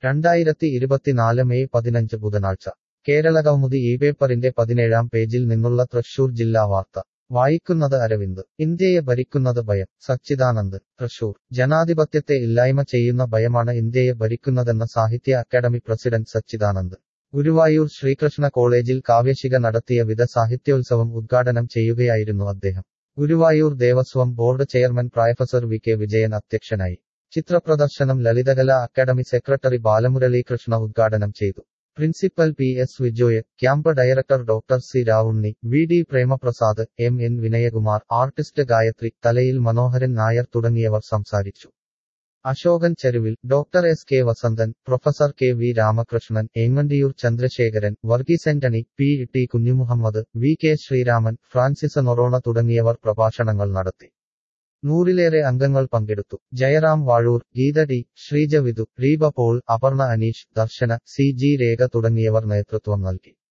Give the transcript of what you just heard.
രണ്ടായിരത്തി ഇരുപത്തിനാല് മെയ് പതിനഞ്ച് ബുധനാഴ്ച കേരള കൗമുദി ഈ പേപ്പറിന്റെ പതിനേഴാം പേജിൽ നിന്നുള്ള തൃശൂർ ജില്ലാ വാർത്ത വായിക്കുന്നത് അരവിന്ദ് ഇന്ത്യയെ ഭരിക്കുന്നത് ഭയം സച്ചിദാനന്ദ് തൃശൂർ ജനാധിപത്യത്തെ ഇല്ലായ്മ ചെയ്യുന്ന ഭയമാണ് ഇന്ത്യയെ ഭരിക്കുന്നതെന്ന സാഹിത്യ അക്കാദമി പ്രസിഡന്റ് സച്ചിദാനന്ദ് ഗുരുവായൂർ ശ്രീകൃഷ്ണ കോളേജിൽ കാവ്യശിക നടത്തിയ വിധ സാഹിത്യോത്സവം ഉദ്ഘാടനം ചെയ്യുകയായിരുന്നു അദ്ദേഹം Guruvayur Devaswom board chairman professor V K Vijayan അധ്യക്ഷനായി ചിത്രപ്രദർശനം ലളിതകലാ അക്കാദമി സെക്രട്ടറി ബാലമുരളീകൃഷ്ണ ഉദ്ഘാടനം ചെയ്തു principal P S Vijoy camp director doctor C Ravunni V D Premaprasad M N Vinayakumar artist Gayathri തലയിൽ മനോഹരൻ നായർ തുടങ്ങിയവർ സംസാരിച്ചു Ashokan Cheruvil doctor S K Vasanthan professor K V Ramakrishnan Engandiyur Chandrasekharan Varghese Antony P T Kunhumuhammad V K Sreeraman Francis Noronha തുടങ്ങിയവർ പ്രഭാഷണങ്ങൾ നടത്തി നൂറിലേറെ അംഗങ്ങൾ പങ്കെടുത്തു Jayaram Vazhoor Geetha T Sreeja Vidhu Reeba Paul Aparna Aneesh Darsana C G Rekha തുടങ്ങിയവർ നേതൃത്വം നൽകി